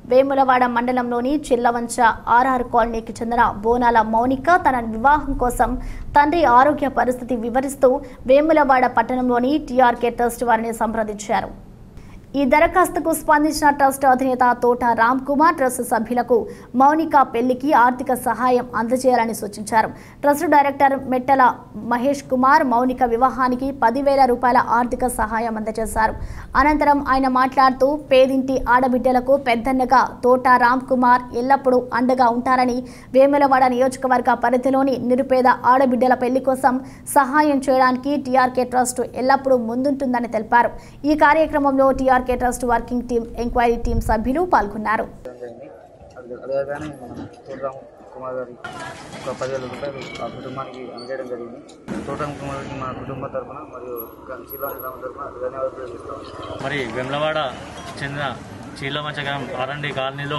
వేములవాడ మండలంలోని చిల్లవంచ ఆర్ఆర్ కాలనీకి చెందిన బోనాల మౌనిక తన వివాహం కోసం తండ్రి ఆరోగ్య పరిస్థితి వివరిస్తూ వేములవాడ పట్టణంలోని టీఆర్కే ట్రస్ట్ వారిని సంప్రదించారు ఈ దరఖాస్తుకు స్పందించిన ట్రస్ట్ అధినేత తోట రామ్ కుమార్ ట్రస్ట్ సభ్యులకు మౌనిక పెళ్లికి ఆర్థిక సహాయం అందజేయాలని సూచించారు ట్రస్ట్ డైరెక్టర్ మెట్టల మహేష్ కుమార్ మౌనిక వివాహానికి పదివేల రూపాయల ఆర్థిక సహాయం అందజేశారు అనంతరం ఆయన మాట్లాడుతూ పేదింటి ఆడబిడ్డలకు పెద్దన్నగా తోట రామ్ కుమార్ ఎల్లప్పుడూ అండగా ఉంటారని వేములవాడ నియోజకవర్గ పరిధిలోని నిరుపేద ఆడబిడ్డల పెళ్లి కోసం సహాయం చేయడానికి టీఆర్కే ట్రస్ట్ ఎల్లప్పుడూ ముందుంటుందని తెలిపారు ఈ కార్యక్రమంలో TRK trust working team enquiry team సభ్యులు పాల్గొన్నారు జరిగింది అది అదే కానీ మన తోటరామ్ కుమార్ గారి ఒక పదివేల రూపాయలు ఆ కుటుంబానికి అందజేయడం జరిగింది తోటరామ్ కుమార్ గారికి మన కుటుంబం తరఫున మరియు శిలాని గ్రామం తరఫున ధన్యవాదాలు తెలియజేస్తాం మరి వెమ్లవాడ చెందిన చీలమంచగరం ఆర్ఎండి కాలనీలో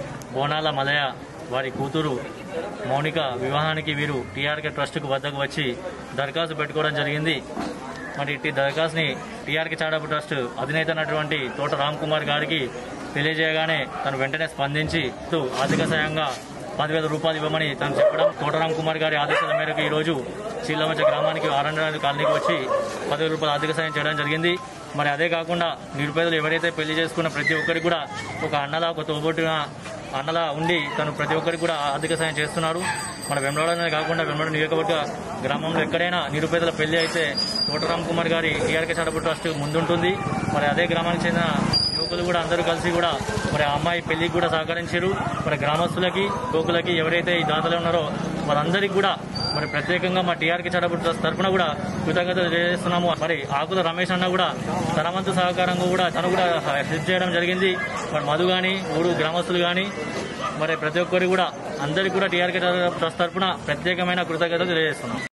బోనాల మలయ వారి కూతురు మౌనిక వివాహానికి వీరు టీఆర్కే ట్రస్ట్కు వద్దకు వచ్చి దరఖాస్తు పెట్టుకోవడం జరిగింది మరి ఇట్టి దరఖాస్తుని టీఆర్కే చాడపు ట్రస్ట్ అధినేత అయినటువంటి తోట రామ్ కుమార్ గారికి తెలియజేయగానే తను వెంటనే స్పందించి ఇటు ఆర్థిక సాయంగా పదివేల రూపాయలు ఇవ్వమని తను చెప్పడం తోటరామ్ కుమార్ గారి ఆదేశాల మేరకు ఈ రోజు చీలమంచ గ్రామానికి ఆరండ కాలనీకి వచ్చి పదివేల రూపాయల ఆర్థిక సాయం చేయడం జరిగింది మరి అదే కాకుండా నిరుపేదలు ఎవరైతే పెళ్లి చేసుకున్న ప్రతి ఒక్కరికి కూడా ఒక అన్నలా ఒక తోబొట్టున అన్నలా ఉండి తను ప్రతి ఒక్కరికి కూడా ఆర్థిక సాయం చేస్తున్నారు మన వెంబడనే కాకుండా వెంబడ నియోజకవర్గ గ్రామంలో ఎక్కడైనా నిరుపేదల పెళ్లి అయితే తోటరామ్ కుమార్ గారి టీఆర్కే చడపు ట్రస్ట్ ముందుంటుంది మరి అదే గ్రామానికి చెందిన యువకులు కూడా అందరూ కలిసి కూడా మరి ఆ అమ్మాయి పెళ్లికి కూడా సహకరించారు మరి గ్రామస్తులకి యువకులకి ఎవరైతే ఈ దాతలు ఉన్నారో వారందరికీ కూడా మరి ప్రత్యేకంగా మా టీఆర్కే చడపు ట్రస్ట్ తరఫున కూడా కృతజ్ఞతలు తెలియజేస్తున్నాము మరి ఆకుల రమేష్ అన్న కూడా తన వంతు సహకారంగా కూడా తను కూడా హెల్ప్ చేయడం జరిగింది మరి మధు కానీ ఊరు గ్రామస్తులు కానీ మరి ప్రతి ఒక్కరు కూడా అందరికీ కూడా టీఆర్కే ట్రస్ట్ తరఫున ప్రత్యేకమైన కృతజ్ఞతలు తెలియజేస్తున్నాం